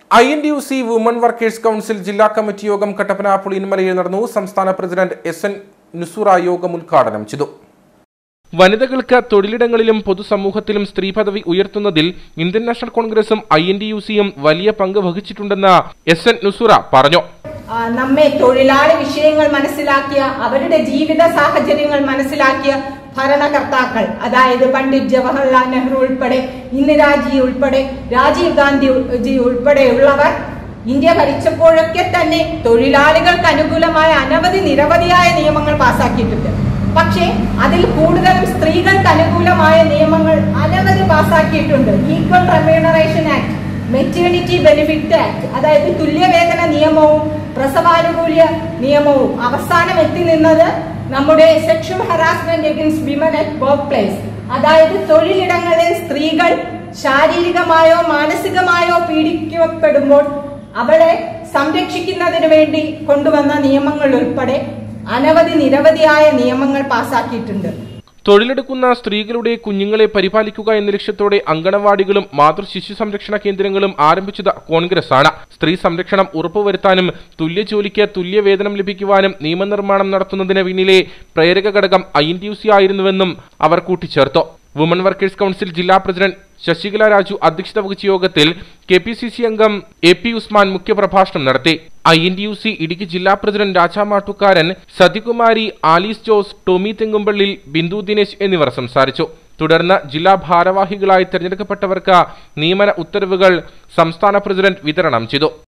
I N D U C woman workers council ജില്ലാ കമ്മിറ്റി യോഗം കട്ടപ്പന പുളിയൻമലയിൽ നടന്നു സംസ്ഥാന പ്രസിഡന്റ് എസ് എൻ നുസുറ യോഗം ഉദ്ഘാടനം ചെയ്തു വനിതകൾക്ക് തൊഴിലിടങ്ങളിലും പൊതുസമൂഹത്തിലും സ്ത്രീ പദവി ഉയർത്തുന്നതിൽ ഇന്ത്യൻ നാഷണൽ കോൺഗ്രസും ഐ എൻ ഡി യു സിയും വലിയ പങ്ക് വഹിച്ചിട്ടുണ്ടെന്ന് എസ് എൻ നുസുറ പറഞ്ഞു ആ, നമ്മെ തൊഴിലാളി വിഷയങ്ങൾ മനസ്സിലാക്കിയ അവരുടെ ജീവിത സാഹചര്യങ്ങൾ മനസ്സിലാക്കിയ ഭരണകർത്താക്കൾ അതായത് പണ്ഡിറ്റ് ജവഹർലാൽ നെഹ്റു ഉൾപ്പെടെ ഇന്ദിരാജി ഉൾപ്പെടെ രാജീവ് ഗാന്ധി ഉ- ജി ഉൾപ്പെടെയുള്ളവർ ഇന്ത്യ ഭരിച്ചപ്പോഴൊക്കെ തന്നെ തൊഴിലാളികൾക്ക് അനുകൂലമായ അനവധി നിരവധിയായ നിയമങ്ങൾ പാസാക്കിയിട്ടുണ്ട് പക്ഷേ അതിൽ കൂടുതലും സ്ത്രീകൾക്ക് അനുകൂലമായ നിയമങ്ങൾ അനവധി പാസാക്കിയിട്ടുണ്ട് equal remuneration act maternity benefit act അതായത് തുല്യവേതന നിയമവും പ്രസവാനുകൂല്യ നിയമവും അവസാനം എത്തി നിന്നത് നമ്മുടെ sexual harassment against women at workplace അതായത് തൊഴിലിടങ്ങളിൽ സ്ത്രീകൾ ശാരീരികമായോ മാനസികമായോ പീഡിക്കപ്പെടുമ്പോൾ അവളെ സംരക്ഷിക്കുന്നതിന് വേണ്ടി കൊണ്ടുവന്ന നിയമങ്ങൾ ഉൾപ്പെടെ അനവധി നിരവധിയായ നിയമങ്ങൾ പാസാക്കിയിട്ടുണ്ട് തൊഴിലെടുക്കുന്ന സ്ത്രീകളുടെ കുഞ്ഞുങ്ങളെ പരിപാലിക്കുക എന്ന ലക്ഷ്യത്തോടെ അങ്കണവാടികളും മാതൃ ശിശു സംരക്ഷണ കേന്ദ്രങ്ങളും ആരംഭിച്ചത് കോൺഗ്രസ് ആണ് സ്ത്രീ സംരക്ഷണം ഉറപ്പുവരുത്താനും തുല്യ ജോലിക്ക് തുല്യ വേതനം ലഭിക്കുവാനും നിയമനിർമ്മാണം നടത്തുന്നതിന് പിന്നിലെ പ്രേരക ഘടകം I N T U C ആയിരുന്നുവെന്നും അവർ കൂട്ടിച്ചേർത്തു വുമൺ വർക്കേഴ്സ് കൗൺസിൽ ജില്ലാ പ്രസിഡന്റ് ശശികല രാജു അധ്യക്ഷത വഹിച്ച യോഗത്തിൽ കെ പി സി സി അംഗം എ പി ഉസ്മാൻ മുഖ്യപ്രഭാഷണം നടത്തി I N D U C Idukki ജില്ലാ പ്രസിഡന്റ് രാജാമാട്ടുകാരൻ സതികുമാരി ആലീസ് ജോസ് ടോമി തെങ്ങുംപള്ളിൽ ബിന്ദു ദിനേശ് എന്നിവർ സംസാരിച്ചു തുടർന്ന് ജില്ലാ ഭാരവാഹികളായി തെരഞ്ഞെടുക്കപ്പെട്ടവർക്ക് നിയമന ഉത്തരവുകൾ സംസ്ഥാന പ്രസിഡന്റ് വിതരണം ചെയ്തു